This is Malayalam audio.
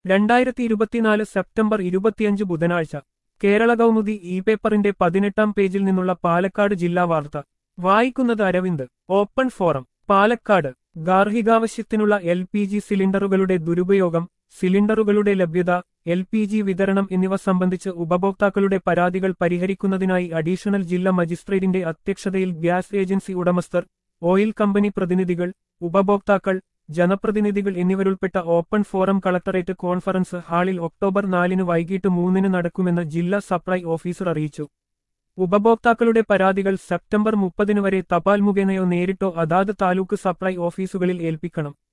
രണ്ടായിരത്തി ഇരുപത്തിനാല് സെപ്റ്റംബർ ഇരുപത്തിയഞ്ച് ബുധനാഴ്ച കേരള കൗമുദി ഇ പേപ്പറിന്റെ പതിനെട്ടാം പേജിൽ നിന്നുള്ള പാലക്കാട് ജില്ലാ വാർത്ത വായിക്കുന്നത് അരവിന്ദ് ഓപ്പൺ ഫോറം പാലക്കാട് ഗാർഹികാവശ്യത്തിനുള്ള എൽ പി ജി സിലിണ്ടറുകളുടെ ദുരുപയോഗം സിലിണ്ടറുകളുടെ ലഭ്യത എൽ പി ജി വിതരണം എന്നിവ സംബന്ധിച്ച് ഉപഭോക്താക്കളുടെ പരാതികൾ പരിഹരിക്കുന്നതിനായി അഡീഷണൽ ജില്ലാ മജിസ്ട്രേറ്റിന്റെ അധ്യക്ഷതയിൽ ഗ്യാസ് ഏജൻസി ഉടമസ്ഥർ ഓയിൽ കമ്പനി പ്രതിനിധികൾ ഉപഭോക്താക്കൾ ജനപ്രതിനിധികൾ എന്നിവരുൾപ്പെട്ട ഓപ്പൺ ഫോറം കളക്ടറേറ്റ് കോൺഫറൻസ് ഹാളിൽ ഒക്ടോബർ നാലിന് വൈകിട്ട് മൂന്നിന് നടക്കുമെന്ന് ജില്ലാ സപ്ലൈ ഓഫീസർ അറിയിച്ചു ഉപഭോക്താക്കളുടെ പരാതികൾ സെപ്റ്റംബർ മുപ്പതിന് വരെ തപാൽ മുഖേനയോ നേരിട്ടോ അതാത് താലൂക്ക് സപ്ലൈ ഓഫീസുകളിൽ ഏൽപ്പിക്കണം